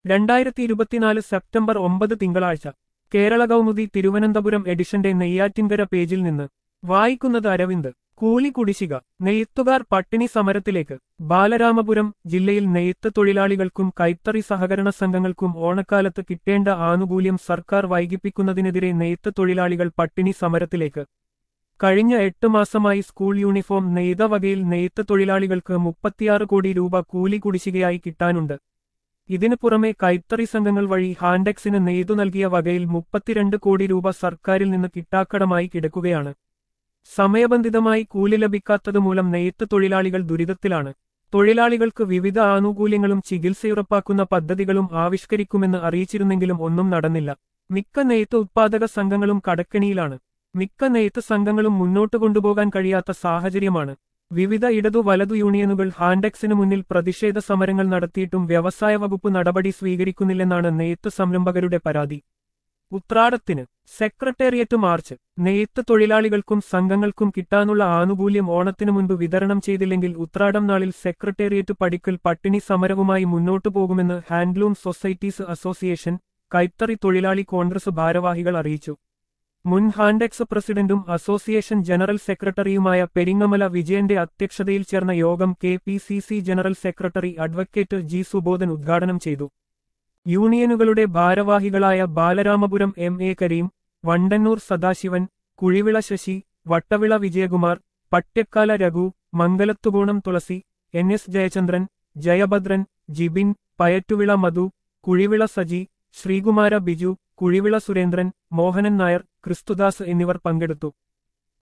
രണ്ടായിരത്തി ഇരുപത്തിനാല് സെപ്റ്റംബർ ഒമ്പത് തിങ്കളാഴ്ച കേരള കൗമുദി തിരുവനന്തപുരം എഡിഷന്റെ നെയ്യാറ്റിൻകര പേജിൽ നിന്ന് വായിക്കുന്നത് അരവിന്ദ് കൂലി കുടിശ്ശിക നെയ്ത്തുകാർ പട്ടിണി സമരത്തിലേക്ക് ബാലരാമപുരം ജില്ലയിൽ നെയ്ത്ത് തൊഴിലാളികൾക്കും കൈത്തറി സഹകരണ സംഘങ്ങൾക്കും ഓണക്കാലത്ത് കിട്ടേണ്ട ആനുകൂല്യം സർക്കാർ വൈകിപ്പിക്കുന്നതിനെതിരെ നെയ്ത്ത് തൊഴിലാളികൾ പട്ടിണി സമരത്തിലേക്ക് കഴിഞ്ഞ എട്ട് മാസമായി സ്കൂൾ യൂണിഫോം നെയ്ത വകയിൽ നെയ്ത്ത് തൊഴിലാളികൾക്ക് മുപ്പത്തിയാറ് കോടി രൂപ കൂലി കുടിശ്ശികയായി കിട്ടാനുണ്ട് ഇതിനു പുറമെ കൈത്തറി സംഘങ്ങൾ വഴി ഹാൻഡെക്സിന് നെയ്തു നൽകിയ വകയിൽ മുപ്പത്തിരണ്ട് കോടി രൂപ സർക്കാരിൽ നിന്ന് കിട്ടാക്കടമായി കിടക്കുകയാണ് സമയബന്ധിതമായി കൂലി ലഭിക്കാത്തതുമൂലം നെയ്ത്ത് തൊഴിലാളികൾ ദുരിതത്തിലാണ് തൊഴിലാളികൾക്ക് വിവിധ ആനുകൂല്യങ്ങളും ചികിത്സയുറപ്പാക്കുന്ന പദ്ധതികളും ആവിഷ്കരിക്കുമെന്ന് അറിയിച്ചിരുന്നെങ്കിലും ഒന്നും നടന്നില്ല മിക്ക നെയ്ത്ത് ഉത്പാദക സംഘങ്ങളും കടക്കെണിയിലാണ് മിക്ക നെയ്ത്ത് സംഘങ്ങളും മുന്നോട്ട് കൊണ്ടുപോകാൻ കഴിയാത്ത സാഹചര്യമാണ് വിവിധ ഇടതു വലതു യൂണിയനുകൾ ഹാൻഡെക്സിന് മുന്നിൽ പ്രതിഷേധ സമരങ്ങൾ നടത്തിയിട്ടും വ്യവസായ വകുപ്പ് നടപടി സ്വീകരിക്കുന്നില്ലെന്നാണ് നെയ്ത്ത് സംരംഭകരുടെ പരാതി ഉത്രാടത്തിന് സെക്രട്ടേറിയറ്റ് മാർച്ച് നെയ്ത്ത് തൊഴിലാളികൾക്കും സംഘങ്ങൾക്കും കിട്ടാനുള്ള ആനുകൂല്യം ഓണത്തിനു മുൻപ് വിതരണം ചെയ്തില്ലെങ്കിൽ ഉത്രാടം നാളിൽ സെക്രട്ടേറിയറ്റ് പടിക്കൽ പട്ടിണി സമരവുമായി മുന്നോട്ടു പോകുമെന്ന് ഹാൻഡ്ലൂം സൊസൈറ്റീസ് അസോസിയേഷൻ കൈത്തറി തൊഴിലാളി കോൺഗ്രസ് ഭാരവാഹികൾ അറിയിച്ചു മുൻ ഹാൻഡെക്സ് പ്രസിഡന്റും അസോസിയേഷൻ ജനറൽ സെക്രട്ടറിയുമായ പെരിങ്ങമല വിജയന്റെ അധ്യക്ഷതയിൽ ചേർന്ന യോഗം K P C C general secretary advocate G Subodhan ഉദ്ഘാടനം ചെയ്തു യൂണിയനുകളുടെ ഭാരവാഹികളായ Balaramapuram M A Kareem Vandannoor Sadasivan Kuzhivila Sasi Vattavila Vijayakumar Patyakkala Raghu Mangalathukonam Thulasi N S Jayachandran Jayabhadran Jibin Payattuvila Madhu Kuzhivila Saji Sreekumara Biju Kuzhivila Surendran Mohanan Nair Kristudas എന്നിവർ പങ്കെടുത്തു